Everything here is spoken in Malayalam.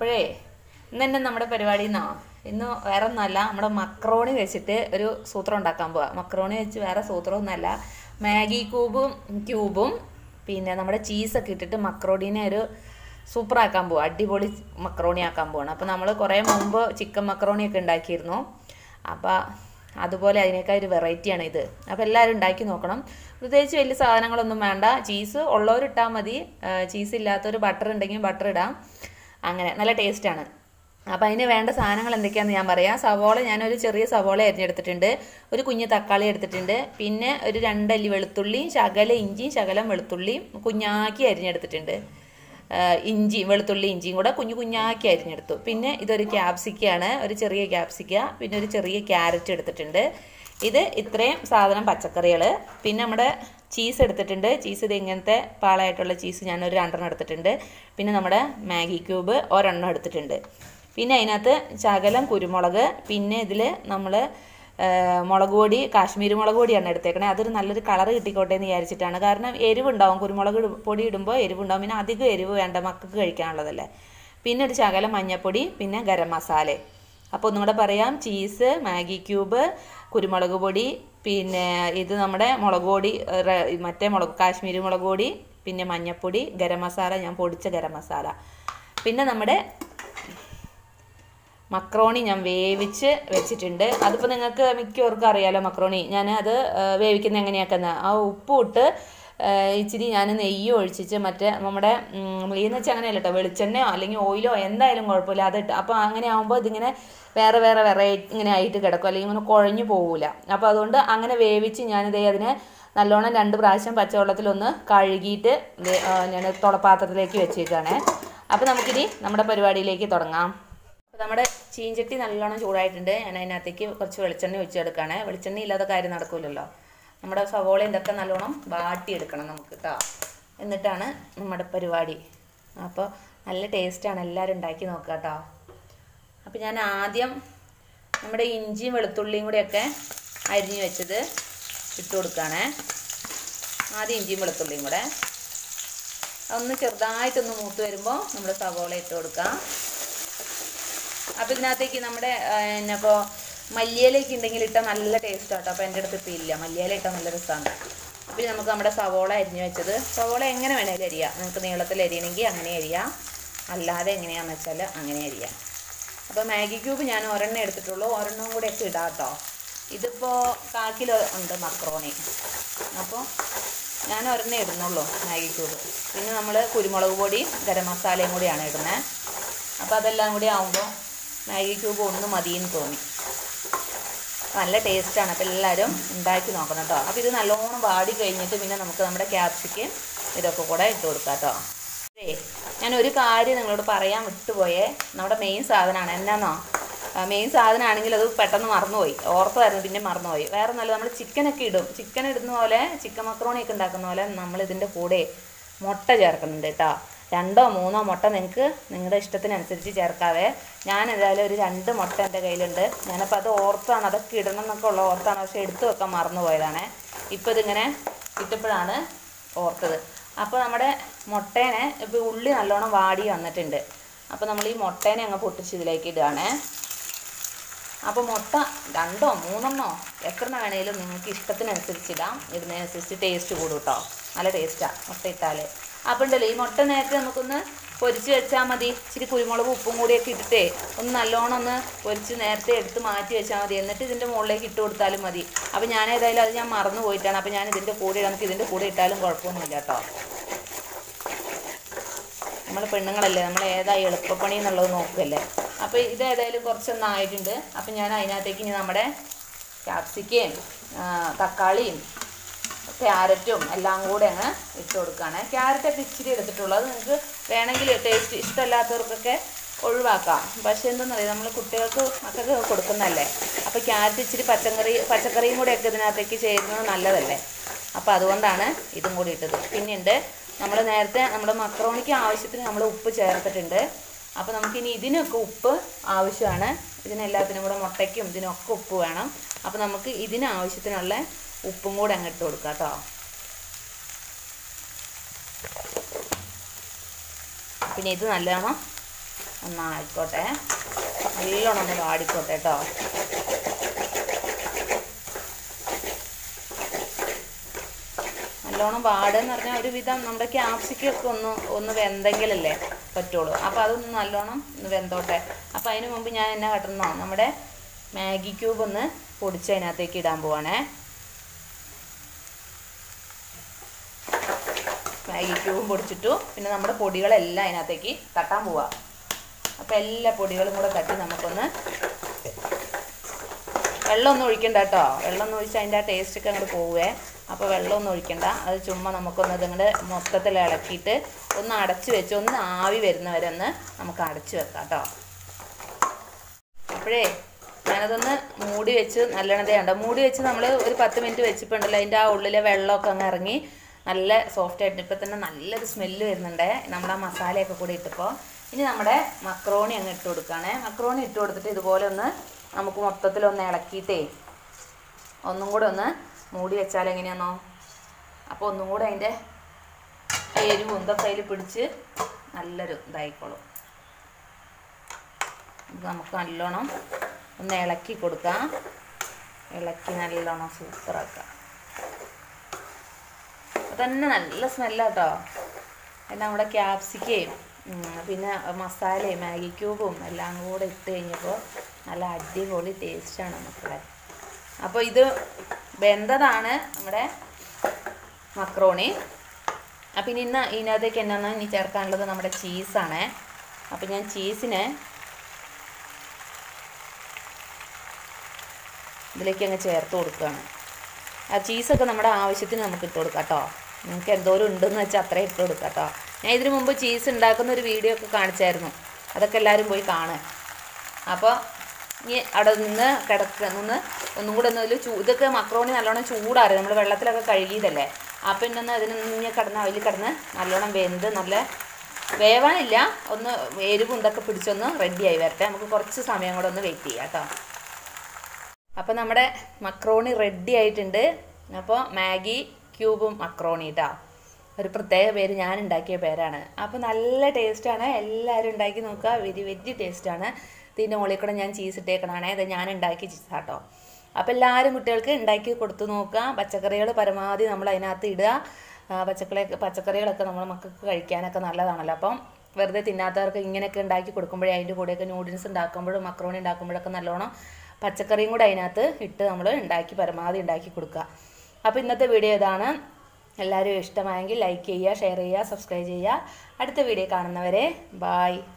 അപ്പോഴേ ഇന്ന് തന്നെ നമ്മുടെ പരിപാടി നിന്നോ ഇന്ന് വേറെ ഒന്നുമല്ല നമ്മുടെ മക്രോണി വെച്ചിട്ട് ഒരു സൂത്രം ഉണ്ടാക്കാൻ പോവാ മക്രോണി വെച്ച് വേറെ സൂത്രം ഒന്നുമല്ല മാഗി ക്യൂബും ക്യൂബും പിന്നെ നമ്മുടെ ചീസൊക്കെ ഇട്ടിട്ട് മക്രോണീനെ ഒരു സൂപ്പർ ആക്കാൻ പോവാ അടിപൊളി മക്രോണി ആക്കാൻ പോവാണ് അപ്പോൾ നമ്മൾ കുറേ മുമ്പ് ചിക്കൻ മക്രോണി ഒക്കെ ഉണ്ടാക്കിയിരുന്നു അപ്പോൾ അതുപോലെ അതിനേക്കാൾ ഒരു വെറൈറ്റിയാണ് ഇത് അപ്പോൾ എല്ലാവരും ഉണ്ടാക്കി നോക്കണം പ്രത്യേകിച്ച് വലിയ സാധനങ്ങളൊന്നും വേണ്ട ചീസ് ഉള്ളവരിട്ടാൽ മതി ചീസ് ഇല്ലാത്തൊരു ബട്ടർ ഉണ്ടെങ്കിൽ ബട്ടർ ഇടാം അങ്ങനെ നല്ല ടേസ്റ്റാണ് അപ്പോൾ അതിന് വേണ്ട സാധനങ്ങൾ എന്തൊക്കെയാണെന്ന് ഞാൻ പറയാം സവോള ഞാനൊരു ചെറിയ സവോള അരിഞ്ഞെടുത്തിട്ടുണ്ട് ഒരു കുഞ്ഞ് തക്കാളി എടുത്തിട്ടുണ്ട് പിന്നെ ഒരു രണ്ടല്ലി വെളുത്തുള്ളി ശകല ഇഞ്ചിയും ശകലം വെളുത്തുള്ളിയും കുഞ്ഞാക്കി അരിഞ്ഞെടുത്തിട്ടുണ്ട് ഇഞ്ചി വെളുത്തുള്ളി ഇഞ്ചിയും കൂടെ കുഞ്ഞു കുഞ്ഞാക്കി അരിഞ്ഞെടുത്തു പിന്നെ ഇതൊരു ക്യാപ്സിക്കയാണ് ഒരു ചെറിയ ക്യാപ്സിക്ക പിന്നെ ഒരു ചെറിയ ക്യാരറ്റ് എടുത്തിട്ടുണ്ട് ഇത് ഇത്രയും സാധനം പച്ചക്കറികൾ പിന്നെ നമ്മുടെ ചീസ് എടുത്തിട്ടുണ്ട് ചീസ് ഇത് ഇങ്ങനത്തെ പാളായിട്ടുള്ള ചീസ് ഞാനൊരു രണ്ടെണ്ണം എടുത്തിട്ടുണ്ട് പിന്നെ നമ്മുടെ മാഗി ക്യൂബ് ഒരെണ്ണം എടുത്തിട്ടുണ്ട് പിന്നെ അതിനകത്ത് ശകലം കുരുമുളക് പിന്നെ ഇതിൽ നമ്മൾ മുളക് പൊടി കാശ്മീരി മുളക് പൊടിയാണ് എടുത്തേക്കണേ അതൊരു നല്ലൊരു കളർ കിട്ടിക്കോട്ടെ എന്ന് വിചാരിച്ചിട്ടാണ് കാരണം എരിവുണ്ടാവും കുരുമുളക് പൊടി ഇടുമ്പോൾ എരിവുണ്ടാവും പിന്നെ അധികം എരിവ് വേണ്ട മക്കൾക്ക് കഴിക്കാനുള്ളതല്ലേ പിന്നെ ഒരു ശകലം മഞ്ഞൾപ്പൊടി പിന്നെ ഗരം മസാല അപ്പോൾ ഒന്നും കൂടെ പറയാം ചീസ് മാഗി ക്യൂബ് കുരുമുളക് പൊടി പിന്നെ ഇത് നമ്മുടെ മുളക് പൊടി മറ്റേ മുളക് കാശ്മീരി മുളക് പൊടി പിന്നെ മഞ്ഞൾപ്പൊടി ഗരം മസാല ഞാൻ പൊടിച്ച ഗരം മസാല പിന്നെ നമ്മുടെ മക്രോണി ഞാൻ വേവിച്ച് വെച്ചിട്ടുണ്ട് അതിപ്പോൾ നിങ്ങൾക്ക് മിക്കവർക്കും അറിയാലോ മക്രോണി ഞാൻ അത് വേവിക്കുന്ന എങ്ങനെയാക്കുന്ന ആ ഉപ്പ് ഇട്ട് ഇച്ചിരി ഞാൻ നെയ്യ് ഒഴിച്ചിട്ട് മറ്റേ നമ്മുടെ നെയ്യെന്ന് വെച്ചാൽ അങ്ങനെയല്ല കേട്ടോ വെളിച്ചെണ്ണയോ അല്ലെങ്കിൽ ഓയിലോ എന്തായാലും കുഴപ്പമില്ല അതിട്ട് അപ്പോൾ അങ്ങനെ ആകുമ്പോൾ ഇതിങ്ങനെ വേറെ വേറെ വെറൈറ്റി ഇങ്ങനെ ആയിട്ട് കിടക്കും അല്ലെങ്കിൽ ഇങ്ങനെ കുഴഞ്ഞു പോകില്ല അപ്പോൾ അതുകൊണ്ട് അങ്ങനെ വേവിച്ച് ഞാനിതേ അതിനെ നല്ലോണം രണ്ട് പ്രാവശ്യം പച്ചവെള്ളത്തിലൊന്ന് കഴുകിയിട്ട് ഞാൻ തുളപ്പാത്രത്തിലേക്ക് വെച്ചേക്കാണേ അപ്പോൾ നമുക്കിനി നമ്മുടെ പരിപാടിയിലേക്ക് തുടങ്ങാം അപ്പോൾ നമ്മുടെ ചീഞ്ചട്ടി നല്ലോണം ചൂടായിട്ടുണ്ട് ഞാൻ അതിനകത്തേക്ക് കുറച്ച് വെളിച്ചെണ്ണ ഒഴിച്ചെടുക്കുകയാണ് വെളിച്ചെണ്ണ ഇല്ലാത്ത കാര്യം നടക്കില്ലല്ലോ നമ്മുടെ സവോള ഇതൊക്കെ നല്ലോണം വാട്ടിയെടുക്കണം നമുക്ക് കേട്ടോ എന്നിട്ടാണ് നമ്മുടെ പരിപാടി അപ്പോൾ നല്ല ടേസ്റ്റാണ് എല്ലാവരും ഉണ്ടാക്കി നോക്കുക കേട്ടോ അപ്പോൾ ഞാൻ ആദ്യം നമ്മുടെ ഇഞ്ചിയും വെളുത്തുള്ളിയും കൂടെയൊക്കെ അരിഞ്ഞു വെച്ചത് ഇട്ട് കൊടുക്കുകയാണേ ആദ്യം ഇഞ്ചിയും വെളുത്തുള്ളിയും കൂടെ ഒന്ന് ചെറുതായിട്ടൊന്ന് മൂത്ത് വരുമ്പോൾ നമ്മൾ സവോള ഇട്ട് കൊടുക്കാം അപ്പോൾ ഇതിനകത്തേക്ക് നമ്മുടെ പിന്നെ ഇപ്പോൾ മല്ലിയിലേക്ക് ഉണ്ടെങ്കിൽ ഇട്ടാൽ നല്ല ടേസ്റ്റ് ആട്ടോ അപ്പോൾ എൻ്റെ അടുത്ത് ഇപ്പോൾ ഇല്ല മല്ലിയില ഇട്ടാൽ നല്ല രസമാണ് അപ്പോൾ നമുക്ക് നമ്മുടെ സവോള അരിഞ്ഞു വെച്ചത് സവോള എങ്ങനെ വേണേലും അരിയാം നിങ്ങൾക്ക് നീളത്തിൽ അരിയണമെങ്കിൽ അങ്ങനെ അരിയാം അല്ലാതെ എങ്ങനെയാണെന്ന് വെച്ചാൽ അങ്ങനെ അരിയാം അപ്പോൾ മാഗി ക്യൂബ് ഞാൻ ഒരെണ്ണം എടുത്തിട്ടുള്ളൂ ഒരെണ്ണം കൂടെ ഒക്കെ ഇടാം കേട്ടോ ഇതിപ്പോൾ കാൽ കിലോ ഉണ്ട് മക്രോണി അപ്പോൾ ഞാൻ ഒരെണ്ണം ഇടുന്നുള്ളൂ മാഗി ക്യൂബ് പിന്നെ നമ്മൾ കുരുമുളക് പൊടി ഗരം മസാലയും കൂടിയാണ് ഇടുന്നത് അപ്പോൾ അതെല്ലാം കൂടി ആകുമ്പോൾ മാഗി ക്യൂബ് ഒന്ന് മതിയെന്ന് തോന്നി നല്ല ടേസ്റ്റാണ് അപ്പോൾ എല്ലാവരും ഉണ്ടാക്കി നോക്കണം കേട്ടോ അപ്പോൾ ഇത് നല്ലോണം വാടി കഴിഞ്ഞിട്ട് പിന്നെ നമുക്ക് നമ്മുടെ ക്യാപ്സിക്കും ഇതൊക്കെ കൂടെ ഇട്ട് കൊടുക്കാം കേട്ടോ ഏ ഞാൻ ഒരു കാര്യം നിങ്ങളോട് പറയാൻ വിട്ടുപോയേ നമ്മുടെ മെയിൻ സാധനമാണ് എന്നാന്നോ മെയിൻ സാധനമാണെങ്കിൽ അത് പെട്ടെന്ന് മറന്നുപോയി ഓർത്തായിരുന്നു പിന്നെ മറന്നുപോയി വേറെ നല്ല നമ്മൾ ചിക്കനൊക്കെ ഇടും ചിക്കൻ ഇടുന്ന പോലെ ചിക്കൻ മക്രോണിയൊക്കെ ഉണ്ടാക്കുന്ന പോലെ നമ്മൾ ഇതിൻ്റെ കൂടെ മുട്ട ചേർക്കുന്നുണ്ട് കേട്ടോ രണ്ടോ മൂന്നോ മുട്ട നിങ്ങൾക്ക് നിങ്ങളുടെ ഇഷ്ടത്തിനനുസരിച്ച് ചേർക്കാവേ ഞാൻ എന്തായാലും ഒരു രണ്ട് മുട്ട എൻ്റെ കയ്യിലുണ്ട് ഞാനപ്പോൾ അത് ഓർത്താണ് അതൊക്കെ ഇടണം എന്നൊക്കെ ഉള്ള ഓർത്താണ് പക്ഷേ എടുത്തു വെക്കാൻ മറന്നു പോയതാണേ ഇപ്പോൾ ഇതിങ്ങനെ ഇട്ടപ്പോഴാണ് ഓർത്തത് അപ്പോൾ നമ്മുടെ മുട്ടേനെ ഇപ്പോൾ ഉള്ളി നല്ലോണം വാടി വന്നിട്ടുണ്ട് അപ്പോൾ നമ്മൾ ഈ മുട്ടേനെ അങ്ങ് പൊട്ടിച്ച് ഇതിലേക്ക് ഇടുകയാണേ അപ്പോൾ മുട്ട രണ്ടോ മൂന്നെണ്ണോ എത്രണ്ണം വേണേലും നിങ്ങൾക്ക് ഇഷ്ടത്തിനനുസരിച്ച് ഇടാം ഇടുന്നതിനനുസരിച്ച് ടേസ്റ്റ് കൂടും കേട്ടോ നല്ല ടേസ്റ്റാണ് മുട്ട ഇട്ടാൽ അപ്പോൾ ഉണ്ടല്ലോ ഈ മുട്ട നേരത്തെ നമുക്കൊന്ന് പൊരിച്ച് വെച്ചാൽ മതി ഇച്ചിരി കുരുമുളക് ഉപ്പും കൂടിയൊക്കെ ഇട്ടിട്ടേ ഒന്ന് നല്ലോണം ഒന്ന് പൊരിച്ച് നേരത്തെ എടുത്ത് മാറ്റി വെച്ചാൽ മതി എന്നിട്ട് ഇതിൻ്റെ മുകളിലേക്ക് ഇട്ട് കൊടുത്താലും മതി അപ്പോൾ ഞാൻ ഏതായാലും അത് ഞാൻ മറന്നു പോയിട്ടാണ് അപ്പോൾ ഞാൻ ഇതിൻ്റെ കൂടെ ഇടാം നമുക്ക് ഇതിൻ്റെ കൂടെ ഇട്ടാലും കുഴപ്പമൊന്നുമില്ല കേട്ടോ നമ്മൾ പെണ്ണുങ്ങളല്ലേ നമ്മൾ ഏതാ എളുപ്പപ്പണി എന്നുള്ളത് നോക്കുകയല്ലേ അപ്പോൾ ഇത് ഏതായാലും കുറച്ചൊന്നും ആയിട്ടുണ്ട് അപ്പോൾ ഞാൻ അതിനകത്തേക്ക് ഇനി നമ്മുടെ ക്യാപ്സിക്കയും തക്കാളിയും ക്യാരറ്റും എല്ലാം കൂടെ അങ്ങ് ഇട്ട് കൊടുക്കുകയാണ് ക്യാരറ്റൊക്കെ ഇച്ചിരി എടുത്തിട്ടുള്ളൂ അത് നിങ്ങൾക്ക് വേണമെങ്കിൽ ടേസ്റ്റ് ഇഷ്ടമല്ലാത്തവർക്കൊക്കെ ഒഴിവാക്കാം പക്ഷേ എന്തെന്നറിയാം നമ്മൾ കുട്ടികൾക്ക് മക്കൾക്ക് കൊടുക്കുന്നതല്ലേ അപ്പോൾ ക്യാരറ്റ് ഇച്ചിരി പച്ചക്കറി പച്ചക്കറിയും കൂടെ ഒക്കെ ഇതിനകത്തേക്ക് ചേരുന്നത് നല്ലതല്ലേ അപ്പോൾ അതുകൊണ്ടാണ് ഇതും കൂടി ഇട്ടത് പിന്നെയുണ്ട് നമ്മൾ നേരത്തെ നമ്മുടെ മക്രോണിക്ക് ആവശ്യത്തിന് നമ്മൾ ഉപ്പ് ചേർത്തിട്ടുണ്ട് അപ്പോൾ നമുക്കിനി ഇതിനൊക്കെ ഉപ്പ് ആവശ്യമാണ് ഇതിനെല്ലാത്തിനും കൂടെ മുട്ടയ്ക്കും ഇതിനൊക്കെ ഉപ്പ് വേണം അപ്പോൾ നമുക്ക് ഇതിന് ആവശ്യത്തിനുള്ള ഉപ്പും കൂടെ അങ്ങ് ഇട്ട് കൊടുക്കാം കേട്ടോ പിന്നെ ഇത് നല്ലോണം ഒന്നായിക്കോട്ടെ നല്ലോണം ഒന്ന് വാടിക്കോട്ടെ കേട്ടോ നല്ലോണം വാടുന്ന് പറഞ്ഞാൽ ഒരുവിധം നമ്മുടെ ക്യാപ്സിക്കൊക്കെ ഒന്ന് ഒന്ന് വെന്തെങ്കിലല്ലേ പറ്റുള്ളൂ അപ്പോൾ അതൊന്ന് നല്ലോണം ഒന്ന് വെന്തോട്ടെ അപ്പോൾ അതിന് മുമ്പ് ഞാൻ എന്നാ കട്ടുന്നോ നമ്മുടെ മാഗി ക്യൂബ് ഒന്ന് പൊടിച്ച് അതിനകത്തേക്ക് ഇടാൻ പോവാണേ മാഗി ക്യൂബും പൊടിച്ചിട്ടു പിന്നെ നമ്മുടെ പൊടികളെല്ലാം അതിനകത്തേക്ക് തട്ടാൻ പോവാം അപ്പോൾ എല്ലാ പൊടികളും കൂടെ തട്ടി നമുക്കൊന്ന് വെള്ളമൊന്നും ഒഴിക്കണ്ട കേട്ടോ വെള്ളമൊന്നും ഒഴിച്ച് അതിൻ്റെ ആ ടേസ്റ്റൊക്കെ അങ്ങോട്ട് പോവേ അപ്പോൾ വെള്ളമൊന്നും ഒഴിക്കണ്ട അത് ചുമ്മാ നമുക്കൊന്ന് ഇതിങ്ങോട്ട് മൊത്തത്തിൽ ഇളക്കിയിട്ട് ഒന്ന് അടച്ചു വെച്ച് ഒന്ന് ആവി വരുന്നവരെ ഒന്ന് നമുക്ക് അടച്ചു വെക്കാം കേട്ടോ അപ്പോഴേ ഞാനതൊന്ന് മൂടി വെച്ച് നല്ലോണതേ ഉണ്ടോ മൂടി വെച്ച് നമ്മൾ ഒരു പത്ത് മിനിറ്റ് വെച്ചിട്ടുണ്ടല്ലോ അതിൻ്റെ ആ ഉള്ളിലെ വെള്ളമൊക്കെ അങ്ങ് ഇറങ്ങി നല്ല സോഫ്റ്റ് ആയിട്ട് ഇപ്പം തന്നെ നല്ലൊരു സ്മെല്ല് വരുന്നുണ്ട് നമ്മുടെ ആ മസാലയൊക്കെ കൂടി ഇട്ടപ്പോൾ ഇനി നമ്മുടെ മക്രോണി അങ്ങ് ഇട്ട് കൊടുക്കുകയാണേ മക്രോണി ഇട്ട് കൊടുത്തിട്ട് ഇതുപോലെ ഒന്ന് നമുക്ക് മൊത്തത്തിലൊന്ന് ഇളക്കിയിട്ടേ ഒന്നും കൂടെ ഒന്ന് മൂടി വെച്ചാൽ എങ്ങനെയാണോ അപ്പോൾ ഒന്നും കൂടെ അതിൻ്റെ എരിവും ഇതൊക്കെ അതിൽ പിടിച്ച് നല്ലൊരു ഇതായിക്കോളും ഇത് നമുക്ക് നല്ലോണം ഒന്ന് ഇളക്കി കൊടുക്കാം ഇളക്കി നല്ലോണം സൂപ്പറാക്കാം അപ്പോൾ തന്നെ നല്ല സ്മെല്ലാട്ടോ പിന്നെ നമ്മുടെ ക്യാപ്സിക്കയും പിന്നെ മസാലയും മാഗി ക്യൂബും എല്ലാം കൂടെ ഇട്ട് കഴിഞ്ഞപ്പോൾ നല്ല അടിപൊളി ടേസ്റ്റാണ് മക്കളെ അപ്പോൾ ഇത് വെന്തതാണ് നമ്മുടെ മക്രോണി അപ്പം ഇനി ഇന്ന് ഇതിനകത്തേക്ക് എന്നാണ് ഇനി ചേർക്കാനുള്ളത് നമ്മുടെ ചീസാണ് അപ്പം ഞാൻ ചീസിനെ ഇതിലേക്ക് അങ്ങ് ചേർത്ത് കൊടുക്കുകയാണ് ആ ചീസൊക്കെ നമ്മുടെ ആവശ്യത്തിന് നമുക്ക് ഇട്ട് കൊടുക്കാം കേട്ടോ നിങ്ങൾക്ക് എന്തോരം ഉണ്ടെന്ന് വെച്ചാൽ അത്രയും ഇട്ട് കൊടുക്കാം കേട്ടോ ഞാൻ ഇതിനു മുമ്പ് ചീസ് ഉണ്ടാക്കുന്ന ഒരു വീഡിയോ ഒക്കെ കാണിച്ചായിരുന്നു അതൊക്കെ എല്ലാവരും പോയി കാണുക അപ്പോൾ ഇനി അവിടെ നിന്ന് കിടക്ക നിന്ന് ഒന്നും കൂടെ ഒന്ന് അതിൽ ചൂ ഇതൊക്കെ മക്രോണി നല്ലോണം ചൂടാറി നമ്മൾ വെള്ളത്തിലൊക്കെ കഴുകിയതല്ലേ അപ്പം ഇന്നൊന്ന് അതിന് ഇങ്ങനെ കിടന്ന് അതിൽ കിടന്ന് നല്ലോണം വെന്ത് നല്ല വേവാനില്ല ഒന്ന് എരിവും ഇതൊക്കെ പിടിച്ചൊന്ന് റെഡിയായി വരട്ടെ നമുക്ക് കുറച്ച് സമയം കൂടെ ഒന്ന് വെയിറ്റ് ചെയ്യാം കേട്ടോ അപ്പോൾ നമ്മുടെ മക്രോണി റെഡി ആയിട്ടുണ്ട് അപ്പോൾ മാഗി ക്യൂബും മക്രോണി കേട്ടോ ഒരു പ്രത്യേക പേര് ഞാൻ ഉണ്ടാക്കിയ പേരാണ് അപ്പോൾ നല്ല ടേസ്റ്റാണ് എല്ലാവരും ഉണ്ടാക്കി നോക്കുക വെരി വെരി ടേസ്റ്റാണ് ഇതിൻ്റെ മുകളിൽ കൂടെ ഞാൻ ചീസ് ഇട്ടേക്കണാണേ ഇത് ഞാൻ ഉണ്ടാക്കിയ ചീസാട്ടോ അപ്പോൾ എല്ലാവരും കുട്ടികൾക്ക് ഉണ്ടാക്കി കൊടുത്തു നോക്കുക പച്ചക്കറികൾ പരമാവധി നമ്മൾ അതിനകത്ത് ഇടുക ആ, പച്ചക്കറി പച്ചക്കറികളൊക്കെ നമ്മൾ മക്കൾക്ക് കഴിക്കാനൊക്കെ നല്ലതാണല്ലോ അപ്പം വെറുതെ തിന്നാത്തവർക്ക് ഇങ്ങനെയൊക്കെ ഉണ്ടാക്കി കൊടുക്കുമ്പോഴേ അതിൻ്റെ കൂടെയൊക്കെ നൂഡിൽസ് ഉണ്ടാക്കുമ്പോഴും മക്രോണി ഉണ്ടാക്കുമ്പോഴൊക്കെ നല്ലോണം പച്ചക്കറിയും കൂടെ അതിനകത്ത് ഇട്ട് നമ്മൾ ഉണ്ടാക്കി പരമാവധി ഉണ്ടാക്കി കൊടുക്കുക അപ്പോൾ ഇന്നത്തെ വീഡിയോ ഇതാണ് എല്ലാവരും ഇഷ്ടമായെങ്കിൽ ലൈക്ക് ചെയ്യുക ഷെയർ ചെയ്യുക സബ്സ്ക്രൈബ് ചെയ്യുക അടുത്ത വീഡിയോ കാണുന്നവരെ ബായ്